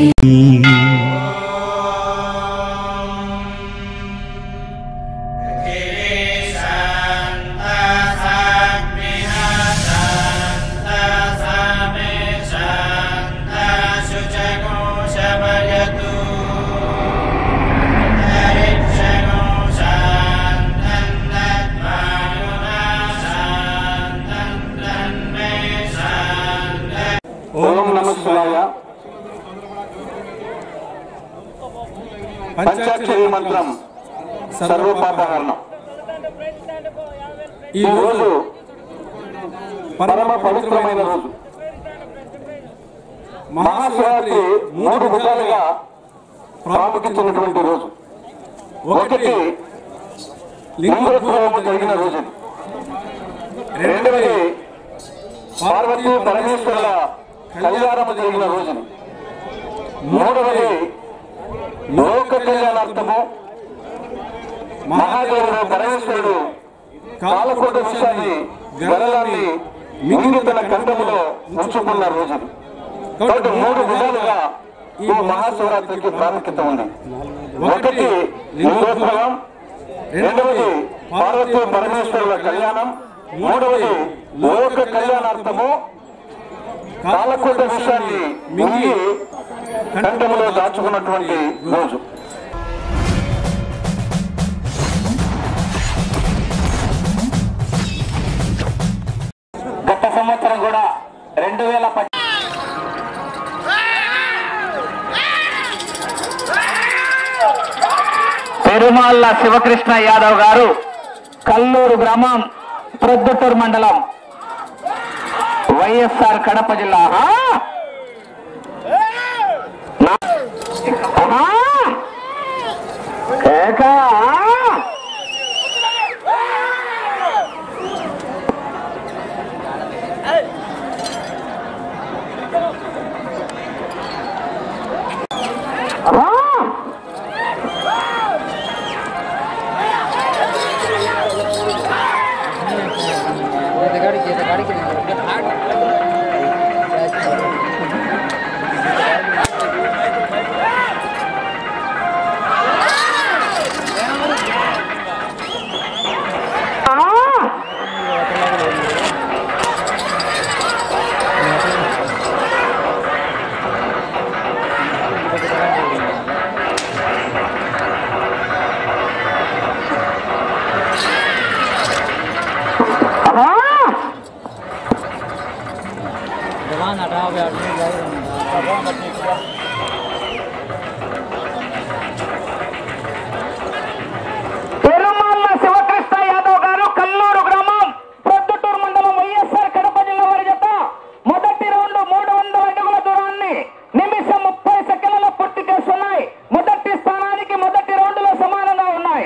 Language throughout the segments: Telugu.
ఓం నమ శివాయ పంచాక్షరి మంత్రం సర్వపాపహరణం ఈ రోజు పరమ పవిత్రమైన రోజు మహాశివరాత్రి మూడు విధాలుగా ప్రాముఖ్యమైనటువంటి రోజు ఒకటి లింగోద్భవం జరిగిన రోజు రెండవది పార్వతీ పరమేశ్వరుల కళ్యాణం జరిగిన రోజు మూడవది లోక కళ్యాణార్థము మహాదేవుడు పరమేశ్వరుడు కాలకోట విషయాన్ని గరళాన్ని మింగి తన కంఠములో ఉంచుకున్న రోజు కాబట్టి మూడు విధాలుగా ఈ మహాశివరాత్రికి ప్రాముఖ్యత ఉంది ఒకటి లింగోద్భవం రెండవది పార్వతీ పరమేశ్వరుల కళ్యాణం మూడవది లోక కళ్యాణార్థము కాలకోట విషయాన్ని మింగి కంఠములో దాచుకున్నటువంటి రోజు గత సంవత్సరం కూడా రెండు వేల పెరుమాళ్ళ శివకృష్ణ యాదవ్ గారు కల్లూరు గ్రామం ప్రొద్దుటూరు మండలం వైఎస్ఆర్ కడప జిల్లా ఆ? నా- ఆ? కేక? ఆ? పెరుమాళ్ళ శివకృష్ణ యాదవ్ గారు కల్లూరు గ్రామం ప్రొద్దుటూరు మండలం వైఎస్ఆర్ కడప జిల్లా వారి జత మొదటి రౌండ్ మూడు వందల అడుగుల దూరాన్ని నిమిషం ముప్పై సెకండ్లలో పూర్తి చేస్తున్నాయి మొదటి స్థానానికి మొదటి రౌండ్ లో సమానంగా ఉన్నాయి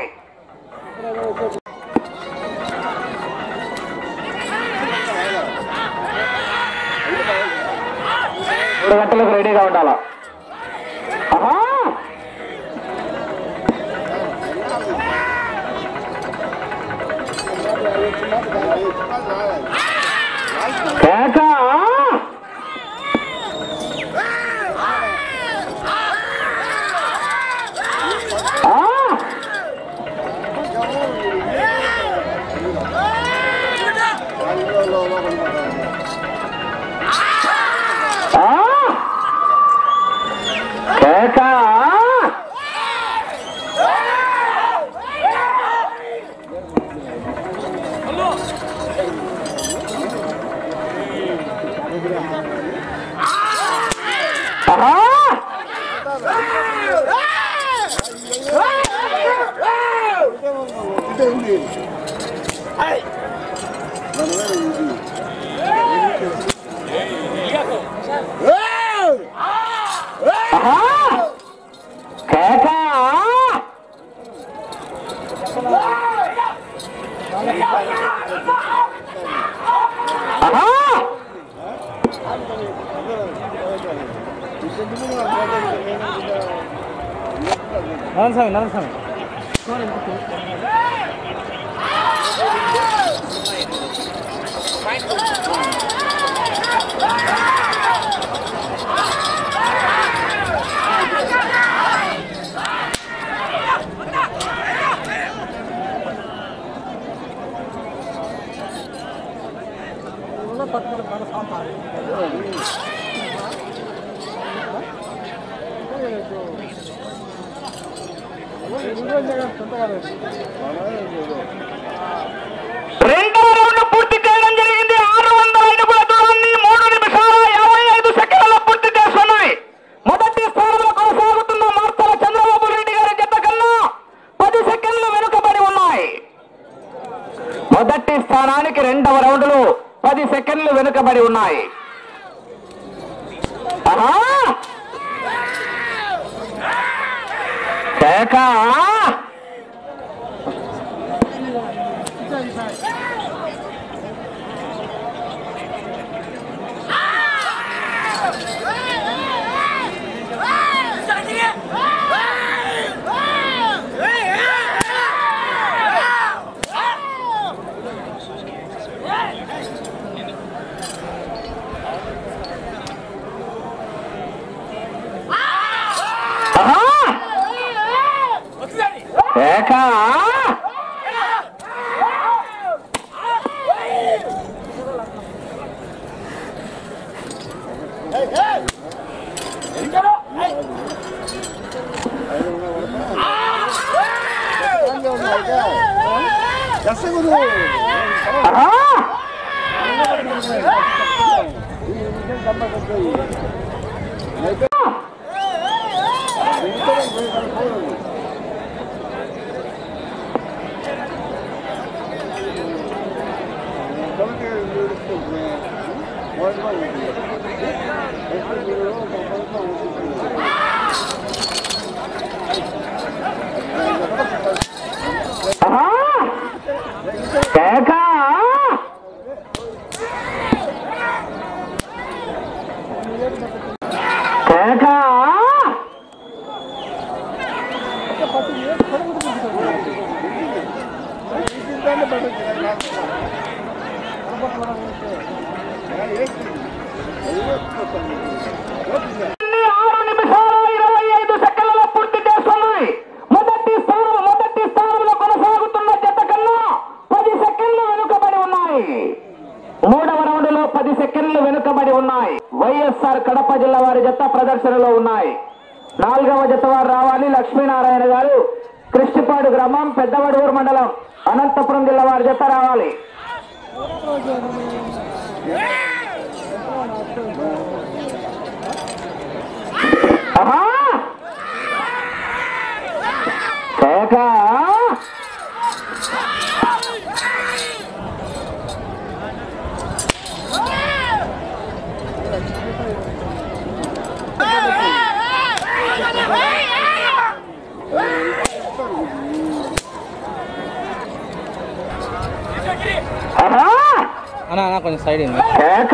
మూడు గంటలకు రెడీగా ఉండాలా ఆహా! కేక ఆ! ఆ! కేక ఆహా! ఆహా! కేక ఆహా! నరసింహ నరసింహ రెండవ రౌండ్ పూర్తి చేయడం జరిగింది ఆరు వందల అడుగుల దూరాన్ని మూడు నిమిషాల యాభై ఐదు సెకండ్లలో పూర్తి చేస్తున్నాయి మొదటి స్థానంలో కొనసాగుతున్న మార్తల చంద్రబాబు రెడ్డి గారి జత కన్నా పది సెకండ్లు వెనుకబడి ఉన్నాయి మొదటి స్థానానికి రెండవ రౌండ్లు పది సెకండ్లు వెనుకబడి ఉన్నాయి ఆహా! కేక! ఆహా! కేక! ఆహా! ఆహా! కేక! కేక! అన్ని ఆరు నిమిషాల ఇరవై ఐదు సెకండ్ల పూర్తి చేస్తున్నాయి మొదటి స్థానం మొదటి స్థానంలో కొనసాగుతున్న జత కన్నా పది సెకండ్లు వెనుకబడి ఉన్నాయి మూడవ రౌండ్ లో పది సెకండ్లు వెనుకబడి ఉన్నాయి వైఎస్ఆర్ కడప జిల్లా వారి జత ప్రదర్శనలో ఉన్నాయి నాలుగవ జత వారు రావాలి లక్ష్మీనారాయణ గారు కృష్ణపాడు గ్రామం పెద్దవడూరు మండలం అనంతపురం జిల్లా వారి జత రావాలి ఆహా! కేక! ఆహా! అన్న అన్న కొంచెం సైడ్ ఇంది కేక!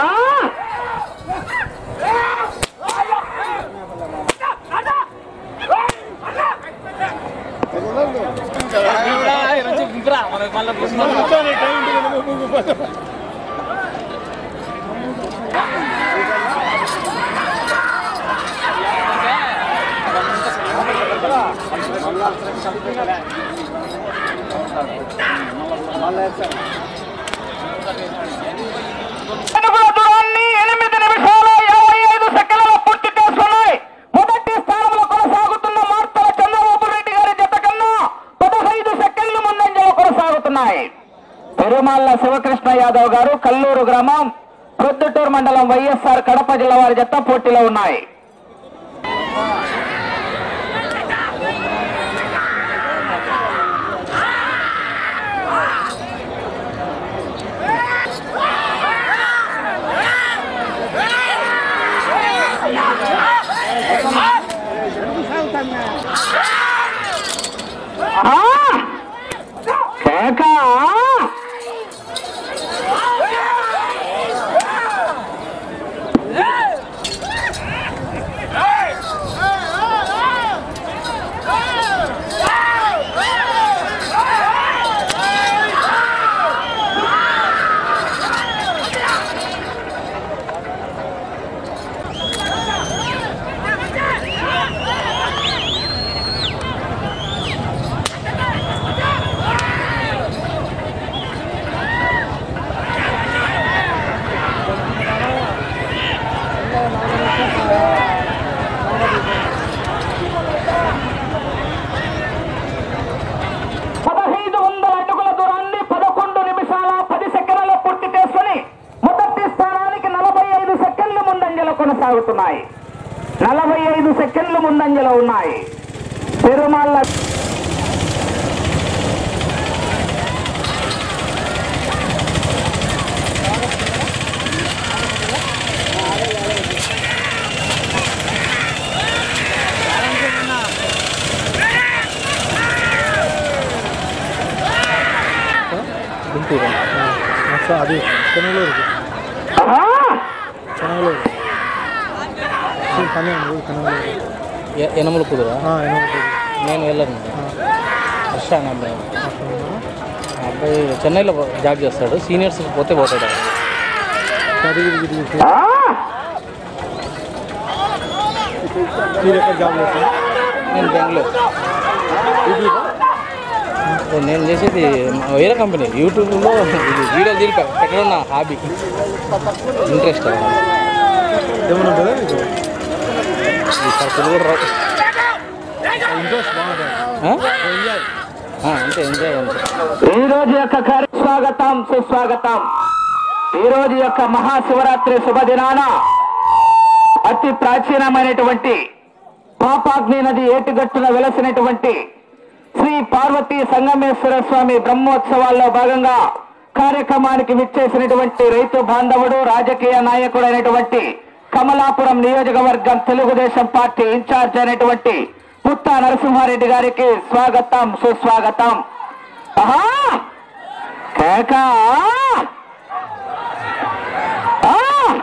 అడుగుల దూరాన్ని ఎనిమిది నిమిషాల యాభై ఐదు సెకండ్లలో పూర్తి చేసుకున్నాయి మొదటి స్థానంలో కొనసాగుతున్న మార్తల చంద్రబాబు రెడ్డి గారి జత కన్నా పదహైదు సెకండ్లు ముందంజలో కొనసాగుతున్నాయి పెరుమాళ్ళ శివకృష్ణ యాదవ్ గారు కల్లూరు గ్రామం ప్రొద్దుటూరు మండలం వైఎస్ఆర్ కడప జిల్లా వారి జత పోటీలో ఉన్నాయి ఆ! కేక! కొనసాగుతున్నాయి నలభై ఐదు సెకండ్లు ముందంజలో ఉన్నాయి తిరుమల గుంటూరు అది కనగలూరు ఆహా! కనగలూరు కనగలూరు కనగలూరు ఎ- యనమల కుదురా ఎనభై నేను వెళ్ళను హర్ష అనే అబ్బాయి ఆ అబ్బాయి చెన్నైలో జాబ్ చేస్తాడు సీనియర్స్ పోతే పోతాడు చదివి తిరిగి ఆ! మీరు ఎక్కడ జాబ్ చేస్తారు నేను బెంగళూరు నేను చేసేది వేరే కంపెనీ యూట్యూబ్లో ఇది వీడియోలు తీరి పె- పెట్టడం నా హాబీ ఇంట్రెస్ట్ ఏమైనా ఉంటుందా మీకు ఈ సరుకులు కూడా రావు ఇంట్రెస్ట్ బాగుంటుంది ఆ? ఆ, అంతే ఎంజాయ్ అంతే ఈ రోజు యొక్క కార్య స్వాగతం సుస్వాగతం ఈ రోజు యొక్క మహాశివరాత్రి శుభదినాన అతి ప్రాచీనమైనటువంటి పాపాగ్ని నది ఏటిగట్టున వెలసినటువంటి శ్రీ పార్వతీ సంగమేశ్వర స్వామి బ్రహ్మోత్సవాల్లో భాగంగా కార్యక్రమానికి విచ్చేసినటువంటి రైతు బాంధవుడు రాజకీయ నాయకుడైనటువంటి కమలాపురం నియోజకవర్గం తెలుగుదేశం పార్టీ ఇన్ఛార్జ్ అయినటువంటి పుత్తా నరసింహారెడ్డి గారికి స్వాగతం సుస్వాగతం ఆహా! కేక ఆ!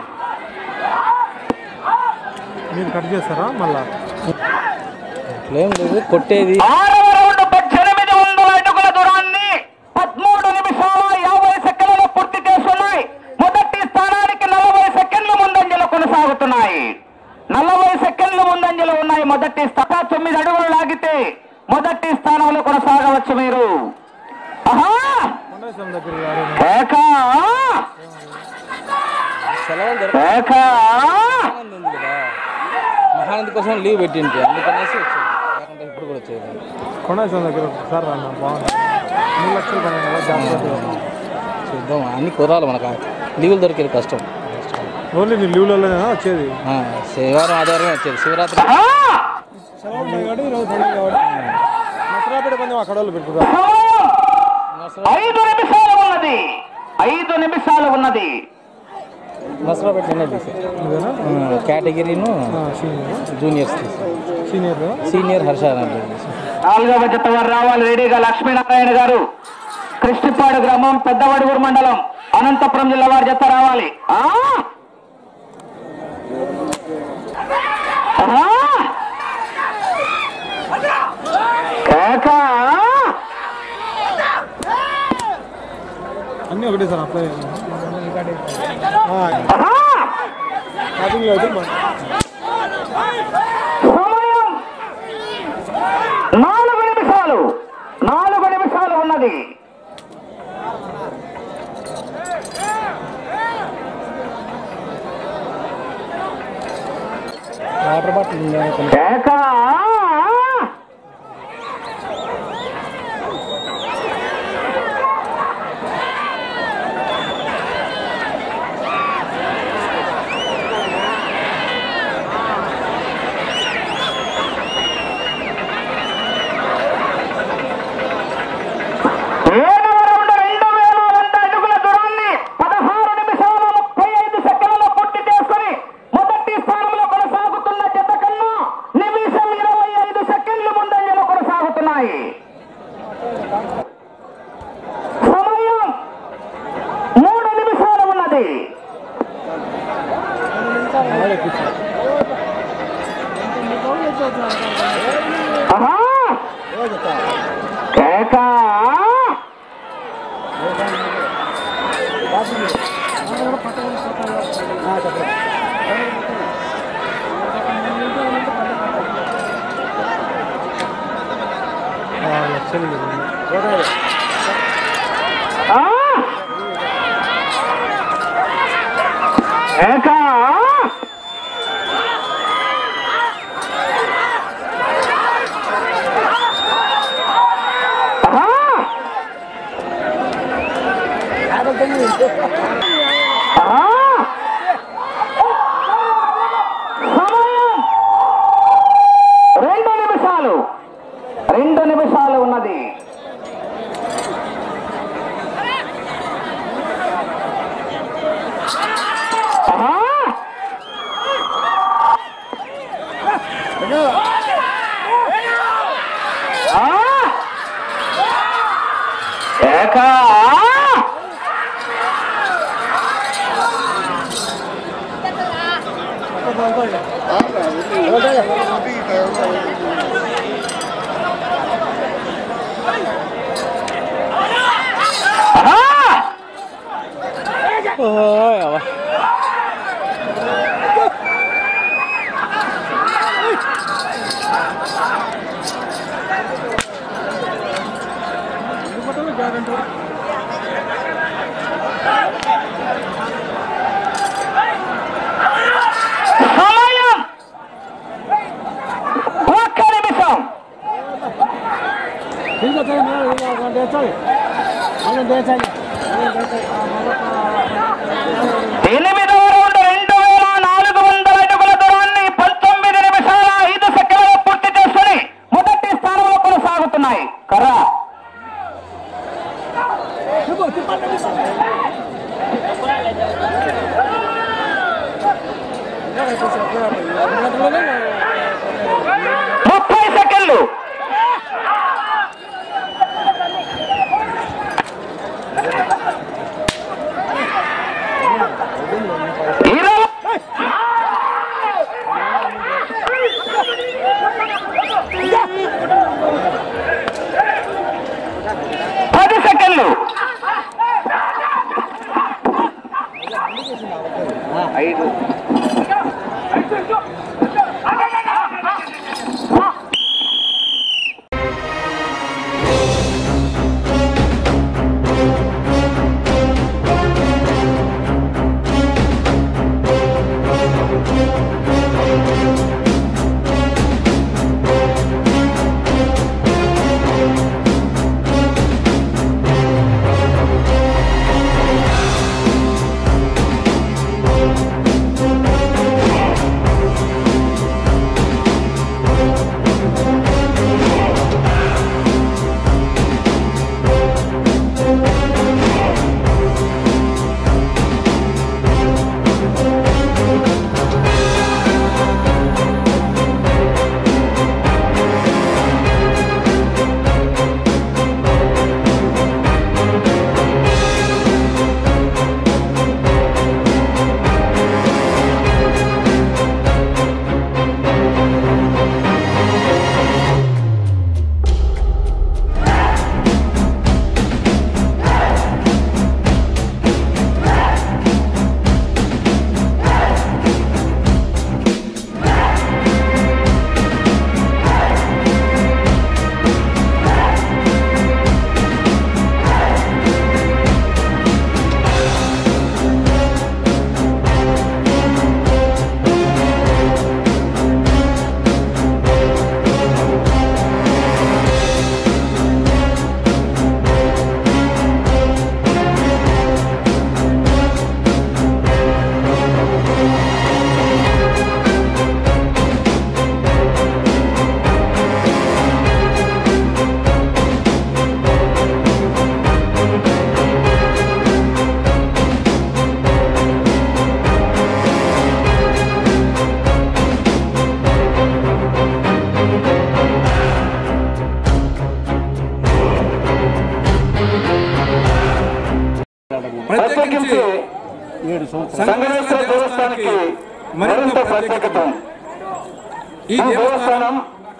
మీరు కట్ చేస్తారా మళ్ళా అట్లేం లేదు కొట్టేది ఆరవ రౌండ్ పద్దెనిమిది వందల అడుగుల దూరాన్ని పదమూడు నిమిషాల యాభై సెకండ్లు పూర్తి చేస్తున్నాయి మొదటి స్థానానికి నలభై సెకండ్లు ముందంజలో కొనసాగుతున్నాయి నలభై సెకండ్లు ముందంజలో ఉన్నాయి మొదటి స్థానం తొమ్మిది అడుగులు లాగితే మొదటి స్థానంలో కొనసాగవచ్చు మీరు ఆహా కొండేశ్వరం దగ్గర ఎవరైనా కేక సెలవులు దొరక కేక మహానంది ఉంది కదా మహానంది కోసం లీవ్ పెట్టింది అందుకనేసి వచ్చేది లేకుంటే ఇప్పుడు కూడా వచ్చేది కొండేశ్వరం దగ్గర ఒకసారి రాన్న బాగుంటుంది మూడు లక్షలు పని కదా జాగ్రత్త చూద్దాం అన్ని కుదరాలి మనకు లీవులు దొరికేది కష్టం ఓన్లీ నీ లీవ్లలోనే వచ్చేది ఆ, శనివారం ఆదివారం వచ్చేది శివరాత్రి ఆహా! సెలవు ఉన్నాయి కాబట్టి ఈరోజు పండుగ కాబట్టి నసరాపేట పందెం అక్కడ వాళ్ళు పెట్టుకుంటారు సమయం ఐదు నిమిషాలు ఉన్నది ఐదు నిమిషాలు ఉన్నది నసరాపేట నిన్నే తీసారు ఇదేనా కేటగిరీను సీనియర్ జూనియర్స్ తీసారు సీనియర్ సీనియర్ హర్ష అని తీసారు నాలుగవ జత వారు రావాలి రెడీగా లక్ష్మీనారాయణ గారు కృష్ణపాడు గ్రామం పెద్దవడుగురు మండలం అనంతపురం జిల్లా వారి జత రావాలి ఆ! ఆ! కేక! అన్నీ ఒకటే సార్ అప్లై ఆహా! స్టార్టింగ్లో అయితే మన- సమయం నాలుగు నిమిషాలు నాలుగు నిమిషాలు ఉన్నది వాటర్ బాటిల్ ఉందా? కొంచెం కేక ఏడవ రౌండ్ రెండు వేల వంద అడుగుల దూరాన్ని పదహారు నిమిషాల ముప్పై ఐదు సెకండ్లలో పూర్తి చేసుకుని మొదటి స్థానంలో కొనసాగుతున్న జత కన్నా నిమిషం ఇరవై ఐదు సెకండ్లు ముందంజలో కొనసాగుతున్నాయి సమయం మూడు నిమిషాలు ఉన్నది ఆడ ఎక్కించారు. ఆహా! కేక ఆరు లక్షలు ఆ! కేక ఆహా! ఆహా! ఓయ్ అవ్వ. సమయం ఒక్క నిమిషం ఎనిమిదవ రౌండ్ రెండు వేల నాలుగు వందల అడుగుల దూరాన్ని పంతొమ్మిది నిమిషాల ఐదు సెకండ్లు పూర్తి చేసుకుని మొదటి స్థానంలో కొనసాగుతున్నాయి కర్రా ముప్పై సెకండ్లు ఇరవై పది సెకండ్లు ఐదు ప్రత్యేకించి సంగమేశ్వర దేవస్థానానికి మరింత ప్రత్యేకత ఈ దేవస్థానం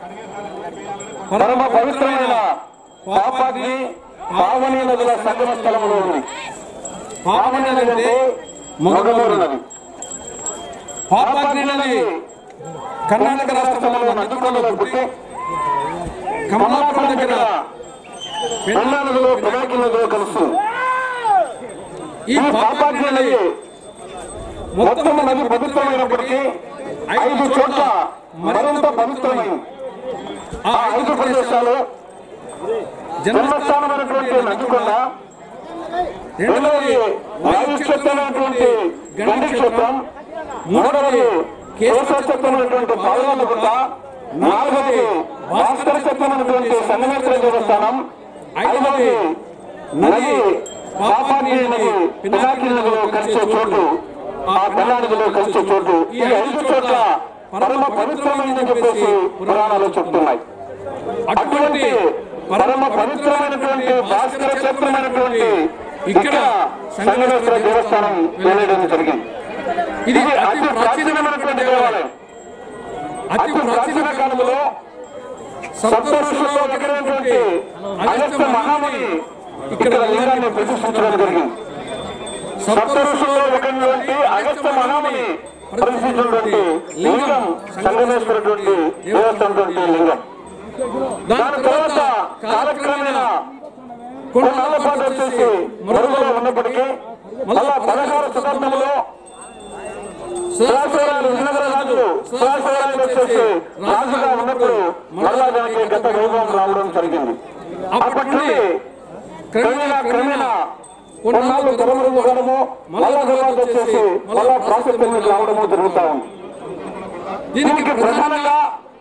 పరమ పవిత్రమైన పాపాగ్ని పావని నదుల సంగమ స్థలంలో ఉంది పావని నది అంటే మొగమూరు నది పాపాగ్ని నది కర్ణాటక రాష్ట్రంలో నదులలో పుట్టి కమలాపురం దగ్గర పెన్నా నదిలో పినాకి నదిలో కలుస్తుంది ఈ పాపాగ్ని నది మొత్తం నది పవిత్రమైనప్పటికీ ఐదు చోట్ల మరింత పవిత్రమైంది ఆ ఐదు ప్రదేశాలు జన్మస్థానమైనటువంటి నదికొండ రెండవది వాయుక్షేత్రమైనటువంటి గండి క్షేత్రం మూడవది కేశక్షేత్రమైనటువంటి పావులగుట్ట నాలుగవది భాస్కర క్షేత్రమైనటువంటి సంగమేశ్వర దేవస్థానం ఐదవది నది పాపాగ్ని నది పినాకి నదిలో కలిసే చోటు ఆ పెన్నా నదిలో కలిసే చోటు ఈ ఐదు చోట్ల పరమ పవిత్రమైందని చెప్పేసి పురాణాలు చెప్తున్నాయి అటువంటి పరమ పవిత్రమైనటువంటి భాస్కర క్షేత్రమైనటువంటి ఇక్కడ సంగమేశ్వర దేవస్థానం వెళ్ళడం జరిగింది ఇది అతి ప్రాచీనమైనటువంటి దేవాలయం అతి ప్రాచీన కాలంలో సప్త ఋషుల్లో ఒకరైనటువంటి అగస్త్య మహాముని ఇక్కడ లింగాన్ని ప్రతిష్ఠించడం జరిగింది సప్త ఋషుల్లో ఒకరినటువంటి అగస్త్య మహాముని ప్రతిష్ఠించినటువంటి లింగం సంగమేశ్వరటువంటి దేవస్థానం లింగం దాని తర్వాత కాలక్రమేణా కొన్నాళ్ళ పాటు వచ్చేసి మరుగులో ఉన్నప్పటికీ మళ్ళా పదహారు శతాబ్దంలో సురాసురాలు విజయనగర రాజు సురాసురాలు వచ్చేసి రాజుగా ఉన్నప్పుడు మరలా దానికి గత వైభవం రావడం జరిగింది అప్పటి నుండి క్రమేణా క్రమేణా కొన్నాళ్ళు తెరమరుగడము మళ్ళా తర్వాత వచ్చేసి మళ్ళా ప్రాశస్త్యం రావడము జరుగుతా ఉంది దీనికి ప్రధానంగా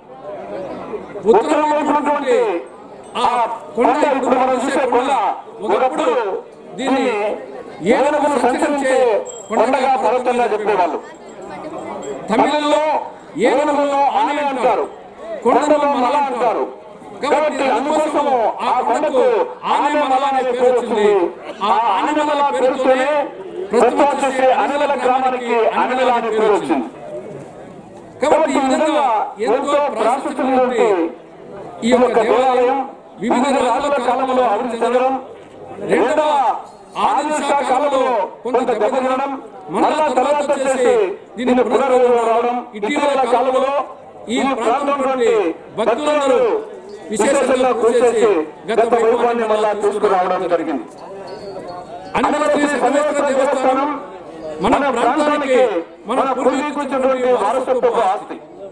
ఉత్తరం వైపు ఉన్నటువంటి ఆ కొండ ఇప్పుడు మనం చూసే కొండ ఒకప్పుడు దీన్ని ఏనుగులు సంచరించే కొండగా పర్వతంగా చెప్పేవాళ్ళు తమిళంలో ఏనుగులను ఆమె అంటారు కొండలో మల అంటారు కాబట్టి అందుకోసము ఆ కొండకు ఆమె మల అనే పేరు వచ్చింది ఆ ఆనమల పేరుతోనే ప్రస్తుతం వచ్చేసి అనమల గ్రామానికి అనమల అనే పేరు వచ్చింది కాబట్టి ఈ విధంగా ఎంతో ప్రాశస్త్యమైనటువంటి ఈ యొక్క దేవాలయం వివిధ రాజుల కాలంలో అభివృద్ధి చెందడం రెండవ ఆదిశ కాలంలో కొంత దెబ్బతినడం మళ్ళా తర్వాత వచ్చేసి దీనిని పునరుద్ధరణ రావడం ఇటీవల కాలంలో ఈ ప్రాంతంలోని భక్తులందరూ విశేషంగా కృషి చేసి గత వైభవాన్ని మళ్ళా తీసుకురావడం జరిగింది అన్నమతి పరమేశ్వర దేవస్థానం మన ప్రాంతానికి మన పూర్వీకులైనటువంటి వారసత్వపు ఆస్తి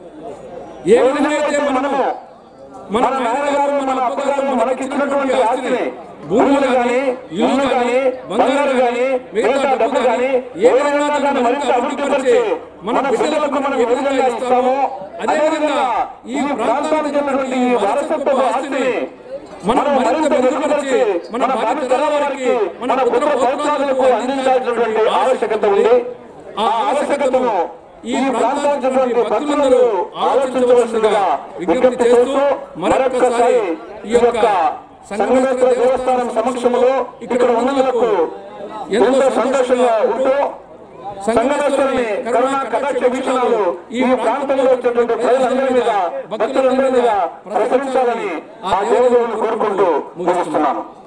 ఏ విధంగా అయితే మనము మన నాన్నగారు మన అప్పగారు మనకిచ్చినటువంటి ఆస్తిని భూములు గాని ఇల్లు గాని బంగారు గాని మిగతా డబ్బు గాని ఏ విధంగా దాన్ని మరింత అభివృద్ధి పరిచి మన బిడ్డలకు మనం ఏ విధంగా ఇస్తామో అదే విధంగా ఈ ప్రాంతానికి ఉన్నటువంటి ఈ వారసత్వ ఆస్తిని మనం మరింత మెరుగుపరిచి మన భావి తరాల వారికి మన పుత్ర పౌత్రాలకు అందించాల్సినటువంటి ఆవశ్యకత ఉంది ఆ ఆవశ్యకతను ఈ ప్రాంతానికి చెందినటువంటి భక్తులందరూ ఆలోచించవలసిందిగా విజ్ఞప్తి చేస్తూ మరొకసారి ఈ యొక్క సంగమేశ్వర దేవస్థానం సమక్షంలో ఇక్కడ ఉన్నందుకు ఎంతో సంతోషంగా ఉంటూ సంగమేశ్వరుని కరుణా కటాక్ష వీక్షణాలు ఈ ప్రాంతంలో వచ్చేటువంటి ప్రజలందరి మీద భక్తులందరి మీద ప్రసరించాలని ఆ దేవుని కోరుకుంటూ ముగిస్తున్నాను